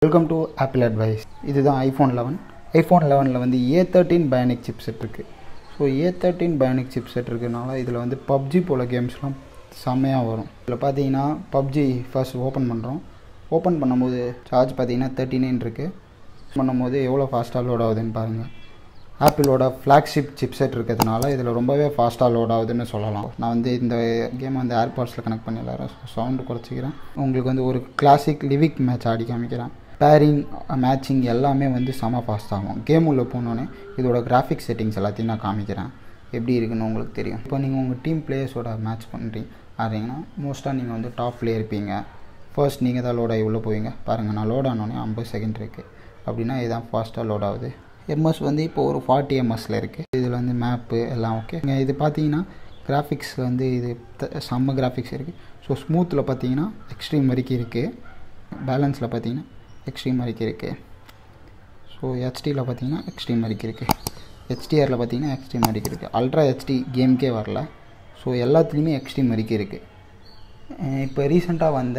Welcome to Apple advice இதுதான் iPhone eleven iPhone லெவனில் வந்து A thirteen bionic chipset இருக்குது so A thirteen bionic chipset இருக்கிறதுனால இதில் வந்து பப்ஜி போல் கேம்ஸ்லாம் செம்மையாக வரும் இதில் பார்த்தீங்கன்னா பப்ஜி ஃபர்ஸ்ட் ஓப்பன் பண்ணுறோம் ஓப்பன் பண்ணும்போது சார்ஜ் பார்த்தீங்கன்னா தேர்ட்டி நைன் இருக்குது பண்ணும்போது எவ்வளோ ஃபாஸ்ட்டாக லோட் ஆகுதுன்னு பாருங்கள் ஆப்பிளோட ஃப்ளாக்ஷிப் சிப்செட் இருக்கிறதுனால இதில் ரொம்பவே ஃபாஸ்ட்டாக லோட் ஆகுதுன்னு சொல்லலாம் நான் வந்து இந்த கேம் வந்து ஏர்பாட்ஸில் கனெக்ட் பண்ணி எல்லாரும் சவுண்டு குறைச்சிக்கிறேன் உங்களுக்கு வந்து ஒரு கிளாசிக் லிவிக் மேட்ச் ஆடி காமிக்கிறேன் பேரிங் மேட்சிங் எல்லாமே வந்து செம ஃபாஸ்ட் ஆகும் கேம் உள்ளே போனோன்னே இதோட கிராஃபிக் செட்டிங்ஸ் எல்லாத்தையும் நான் காமிக்கிறேன் எப்படி இருக்குன்னு உங்களுக்கு தெரியும் இப்போ நீங்கள் உங்கள் டீம் பிளேயர்ஸோட மேட்ச் பண்ணுறீங்க ஆடுறீங்கன்னா மோஸ்ட்டாக நீங்கள் வந்து டாப்லேயே இருப்பீங்க ஃபர்ஸ்ட் நீங்கள் தான் லோட் ஆகி உள்ளே போவீங்க பாருங்கள் நான் லோட் ஆனோடனே ஐம்பது செகண்ட் இருக்குது அப்படின்னா இதுதான் ஃபாஸ்ட்டாக லோட் ஆகுது எம்எஸ் வந்து இப்போ ஒரு ஃபார்ட்டி எம்எஸில் இருக்குது இதில் வந்து மேப்பு எல்லாம் ஓகே நீங்கள் இது பார்த்தீங்கன்னா கிராஃபிக்ஸ் வந்து இது த- செம்ம கிராஃபிக்ஸ் இருக்குது ஸோ ஸ்மூத்தில் பார்த்தீங்கன்னா எக்ஸ்ட்ரீம் வரைக்கும் இருக்குது பேலன்ஸில் பார்த்தீங்கன்னா எக்ஸ்ட்ரீம் வரைக்கும் இருக்குது ஸோ ஹெச்டியில் பார்த்தீங்கன்னா எக்ஸ்ட்ரீம் வரைக்கும் இருக்குது ஹெச்டிஆரில் பார்த்தீங்கன்னா எக்ஸ்ட்ரீம் வரைக்கும் இருக்குது அல்ட்ரா ஹெச்டி கேம்க்கே வரல ஸோ எல்லாத்துலேயுமே எக்ஸ்ட்ரீம் வரைக்கும் இருக்குது இப்போ ரீசெண்டாக வந்த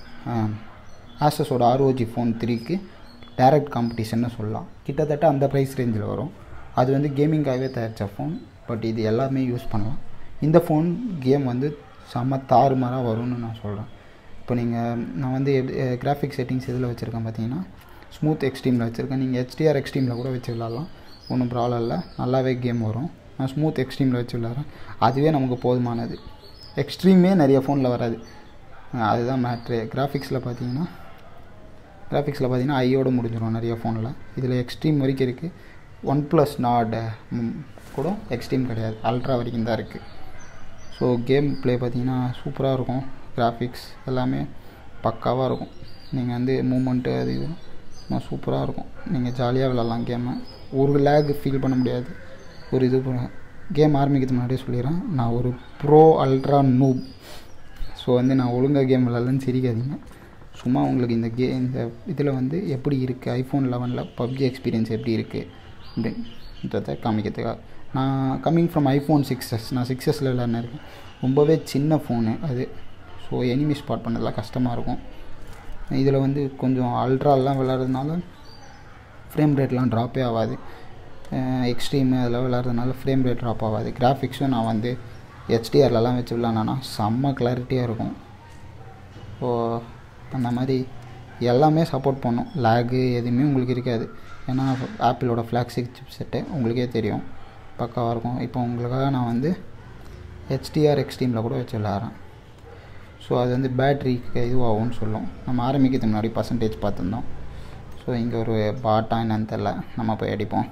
ஆசஸோட ஆர்ஓஜி ஃபோன் த்ரீக்கு டைரக்ட் காம்படிஷன்னு சொல்லலாம் கிட்டத்தட்ட அந்த ப்ரைஸ் ரேஞ்சில் வரும் அது வந்து கேமிங்காகவே தயாரித்த ஃபோன் பட் இது எல்லாமே யூஸ் பண்ணலாம் இந்த ஃபோன் கேம் வந்து செம்ம தாறுமாறாக வரும்னு நான் சொல்கிறேன் இப்போ நீங்கள் நான் வந்து கிராஃபிக் செட்டிங்ஸ் எதில் வச்சுருக்கேன் பார்த்தீங்கன்னா ஸ்மூத் எக்ஸ்ட்ரீமில் வச்சுருக்கேன் நீங்கள் ஹெச்டிஆர் எக்ஸ்ட்ரீமில் கூட வச்சு விளாட்லாம் ஒன்றும் ப்ராப்ளம் இல்லை நல்லாவே கேம் வரும் நான் ஸ்மூத் எக்ஸ்ட்ரீமில் வச்சு விளாட்றேன் அதுவே நமக்கு போதுமானது எக்ஸ்ட்ரீமே நிறைய ஃபோனில் வராது அஹ் அதுதான் மேட்ரு கிராஃபிக்ஸில் பார்த்தீங்கன்னா கிராஃபிக்ஸில் பார்த்தீங்கன்னா ஐயோட முடிஞ்சிடும் நிறைய ஃபோனில் இதில் எக்ஸ்ட்ரீம் வரைக்கும் இருக்குது ஒன் ப்ளஸ் நாட் கூட எக்ஸ்ட்ரீம் கிடையாது அல்ட்ரா வரைக்கும் தான் இருக்குது ஸோ கேம் ப்ளே பார்த்தீங்கன்னா சூப்பராக இருக்கும் கிராஃபிக்ஸ் எல்லாமே பக்காவாக இருக்கும் நீங்கள் வந்து மூமெண்ட்டு அது இது சூப்பராக இருக்கும் நீங்கள் ஜாலியாக விளாட்லாம் கேமை ஒரு லேக் ஃபீல் பண்ண முடியாது ஒரு இது கேம் ஆரம்பிக்கிறதுக்கு முன்னாடியே சொல்லிடுறேன் நான் ஒரு ப்ரோ அல்ட்ரா நூப் ஸோ வந்து நான் ஒழுங்காக கேம் விளாட்லன்னு சிரிக்காதீங்க சும்மா உங்களுக்கு இந்த கே இந்த இதில் வந்து எப்படி இருக்குது ஐஃபோன் லெவனில் பப்ஜி எக்ஸ்பீரியன்ஸ் எப்படி இருக்குது அப்படின்றத காமிக்கிறதுக்காக நான் கம்மிங் ஃப்ரம் ஐஃபோன் சிக்ஸஸ் நான் சிக்ஸஸில் விளாட்னிருக்கேன் ரொம்பவே சின்ன ஃபோனு அது ஸோ எனிமி ஸ்பாட் பண்ணதெல்லாம் கஷ்டமாக இருக்கும் இதில் வந்து கொஞ்சம் அல்ட்ராலாம் விளாட்றதுனால ஃப்ரேம் ரேட்லாம் ட்ராப்பே ஆகாது எக்ஸ்ட்ரீமு அதில் விளாட்றதுனால ஃப்ரேம் ரேட் ட்ராப் ஆகாது கிராஃபிக்ஸும் நான் வந்து ஹெச்டிஆர்லலாம் வச்சு விளாட்னா செம்ம கிளாரிட்டியாக இருக்கும் ஸோ அந்த மாதிரி எல்லாமே சப்போர்ட் பண்ணும் லேகு எதுவுமே உங்களுக்கு இருக்காது ஏன்னா ஆப்பிளோட ஃப்ளாக்ஷிப் சிப் செட்டு உங்களுக்கே தெரியும் பக்காவாக இருக்கும் இப்போ உங்களுக்காக நான் வந்து ஹெச்டிஆர் எக்ஸ்ட்ரீமில் கூட வச்சு விளாட்றேன் ஸோ அது வந்து பேட்ரிக்கு இதுவாகும்னு சொல்லும் நம்ம ஆரம்பிக்கிறதுக்கு முன்னாடி பர்சன்டேஜ் பார்த்துருந்தோம் ஸோ இங்கே ஒரு பாட்டா என்னன்னு தெரில நம்ம போய் அடிப்போம்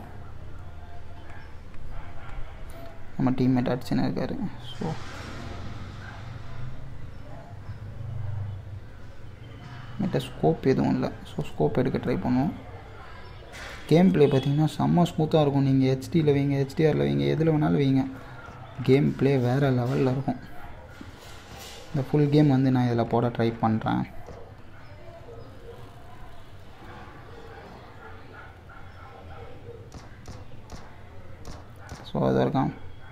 நம்ம டீம்மேட் அடிச்சுன்னு இருக்காரு ஸோ என்கிட்ட ஸ்கோப் எதுவும் இல்லை ஸோ ஸ்கோப் எடுக்க ட்ரை பண்ணுவோம் கேம் ப்ளே பார்த்தீங்கன்னா செம்ம ஸ்மூத்தாக இருக்கும் நீங்கள் ஹெச்டியில் வைங்க ஹெச்டிஆரில் வைங்க எதில் வேணாலும் வைங்க கேம் ப்ளே வேறு லெவலில் இருக்கும் இந்த ஃபுல் கேம் வந்து நான் இதில் போட ட்ரை பண்ணுறேன் ஸோ அது வரைக்கும்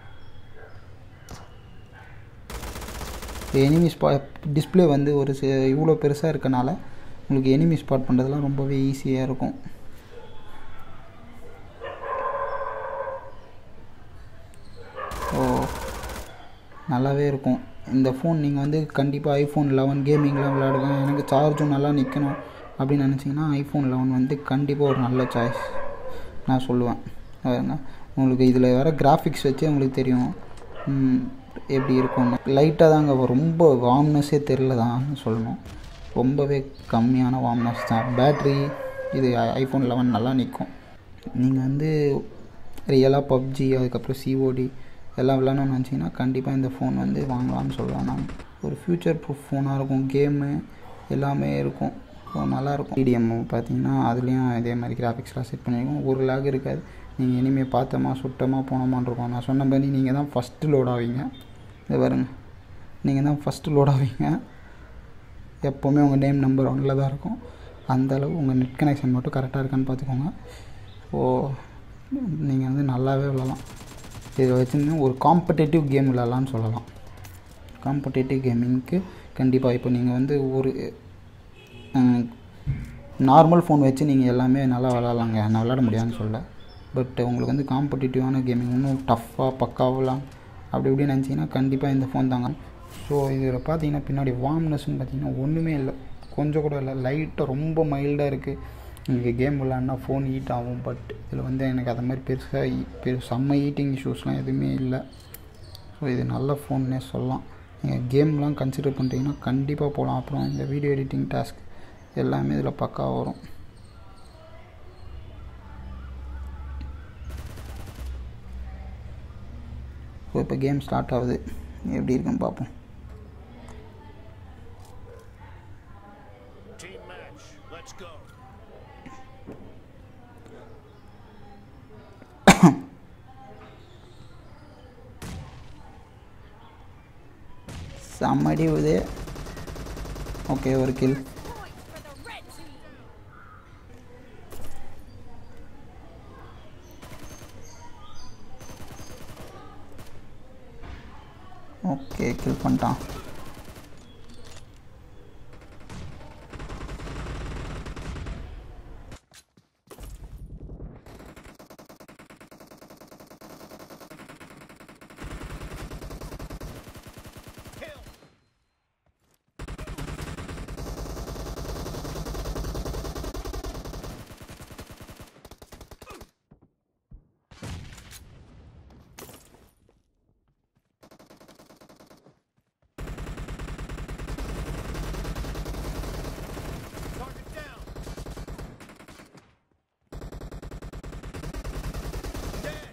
எனிமி ஸ்பா டிஸ்பிளே வந்து ஒரு சி இவ்வளோ பெருசாக இருக்கனால உங்களுக்கு எனிமி ஸ்பாட் பண்ணுறதுலாம் ரொம்பவே ஈஸியாக இருக்கும் ஸோ நல்லாவே இருக்கும் இந்த ஃபோன் நீங்கள் வந்து கண்டிப்பாக ஐஃபோன் லெவன் கேமிங்லாம் விளையாடுங்க எனக்கு சார்ஜும் நல்லா நிற்கணும் அப்படின்னு நினச்சிங்கன்னா ஐஃபோன் லெவன் வந்து கண்டிப்பாக ஒரு நல்ல சாய்ஸ் நான் சொல்லுவேன் பாருங்க உங்களுக்கு இதில் வர கிராஃபிக்ஸ் வச்சு உங்களுக்கு தெரியும் ம், எப்படி இருக்கும்னு லைட்டாக தாங்க ரொம்ப வார்ம்னஸே தெரில தான் சொல்லணும் ரொம்பவே கம்மியான வார்ம்னஸ் தான் பேட்ரி இது ஐஃபோன் லெவன் நல்லா நிற்கும் நீங்கள் வந்து ரியலாக பப்ஜி அதுக்கப்புறம் சிஓடி எல்லாம் விளாட்ணும்னு நினச்சிங்கன்னா கண்டிப்பாக இந்த ஃபோன் வந்து வாங்கலாம்னு சொல்லுவேன் நான் ஒரு ஃப்யூச்சர் ப்ரூஃப் ஃபோனாக இருக்கும் கேமு எல்லாமே இருக்கும் ஸோ நல்லாயிருக்கும் டிடிஎம் பார்த்தீங்கன்னா அதுலேயும் இதே மாதிரி கிராஃபிக்ஸ்லாம் செட் பண்ணியிருக்கோம் ஒரு லேக் இருக்காது நீங்கள் இனிமேல் பார்த்தோமா சுட்டமாக போனோமான்னு இருக்கும் நான் சொன்ன மாதிரி நீங்கள் தான் ஃபஸ்ட்டு லோட் ஆவீங்க இதை பாருங்க நீங்கள் தான் ஃபஸ்ட்டு லோட் ஆவீங்க எப்போவுமே உங்கள் நேம் நம்பர் ஒன்றில் தான் இருக்கும் அந்த அளவு உங்கள் நெட் கனெக்ஷன் மட்டும் கரெக்டாக இருக்கான்னு பார்த்துக்கோங்க ஸோ நீங்கள் வந்து நல்லாவே விளாட்லாம் இதை வச்சுருந்து ஒரு காம்படேட்டிவ் கேம் விளாட்லான்னு சொல்லலாம் காம்படேட்டிவ் கேமிங்க்கு கண்டிப்பாக இப்போ நீங்கள் வந்து ஒரு நார்மல் ஃபோன் வச்சு நீங்கள் எல்லாமே நல்லா விளாட்லாங்க நான் விளாட முடியாதுன்னு சொல்ல பட் உங்களுக்கு வந்து காம்படிட்டிவான கேமிங் இன்னும் டஃப்பாக பக்காவெலாம் அப்படி இப்படி நினச்சிங்கன்னா கண்டிப்பாக இந்த ஃபோன் தாங்க ஸோ இதில் பார்த்தீங்கன்னா பின்னாடி வார்ம்னஸ்னு பார்த்தீங்கன்னா ஒன்றுமே இல்லை கொஞ்சம் கூட இல்லை லைட்டாக ரொம்ப மைல்டாக இருக்குது உங்களுக்கு கேம் விளாட்னா ஃபோன் ஹீட் ஆகும் பட் இதில் வந்து எனக்கு அது மாதிரி பெருசாக பெரு செம்ம ஹீட்டிங் இஷ்யூஸ்லாம் எதுவுமே இல்லை ஸோ இது நல்ல ஃபோன்னே சொல்லலாம் நீங்கள் கேம்லாம் கன்சிடர் பண்ணுறீங்கன்னா கண்டிப்பாக போகலாம் அப்புறம் இந்த வீடியோ எடிட்டிங் டாஸ்க் எல்லாமே இதில் பக்காவாக வரும் ஸோ இப்போ கேம் ஸ்டார்ட் ஆகுது எப்படி இருக்குன்னு பார்ப்போம் Team match. Let's go. செம்மடி இது ஓகே ஒரு kill Point for the red team. Okay kill பண்ணிட்டான் Kill. Target down. Dead.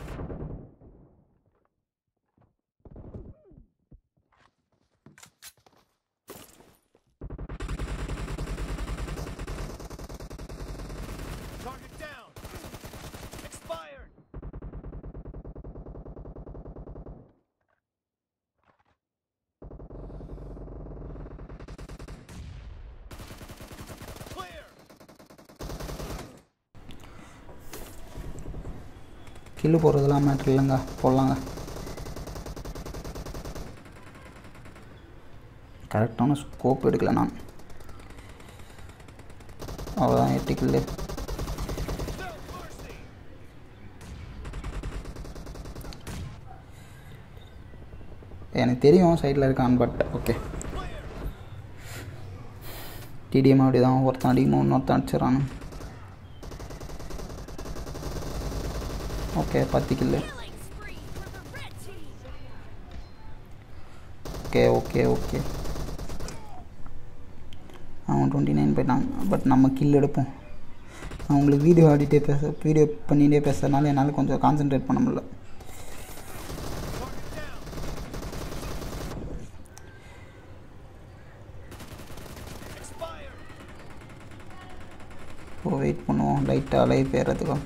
Target down. Expired. Clear. Kill போடுறதுலாம் மேட்ரு இல்லைங்க போடலாங்க கரெக்டான ஸ்கோப் எடுக்கல நான் அவ்வளோதான் எட்டு கில்லு No mercy. எனக்கு தெரியும் சைடில் இருக்கான் பட் ஓகே Clear. டிடிஎம் அப்படி தான் ஒருத்தன் அடிக்கணும் இன்னொருத்தன் அடிச்சிடறான் ஓகே பத்து kill Killing spree for the red team. Okay okay okay அவன் டுவெண்ட்டி நைன் போயிட்டான் பட் நம்ம கில் எடுப்போம் நான் உங்களுக்கு வீடியோ ஆடிட்டே பேச வீடியோ பண்ணிகிட்டே பேசுறதுனால என்னால் கொஞ்சம் கான்சென்ட்ரேட் பண்ண முடியல Target down. Expired. So wait பண்ணுவோம் லைட்டாக லைவ் ஏறதுக்கும்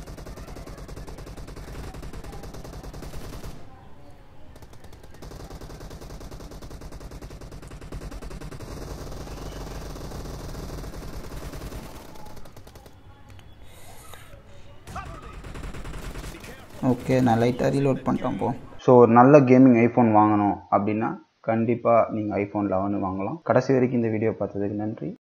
Cover me. Be careful. Okay நான் லைட்டாக ரீலோட் பண்ணிட்டேன் போ ஸோ ஒரு நல்ல கேமிங் ஐஃபோன் வாங்கணும் அப்படின்னா கண்டிப்பாக நீங்கள் ஐஃபோன் லெவன் வாங்கலாம் கடைசி வரைக்கும் இந்த வீடியோ பார்த்ததுக்கு நன்றி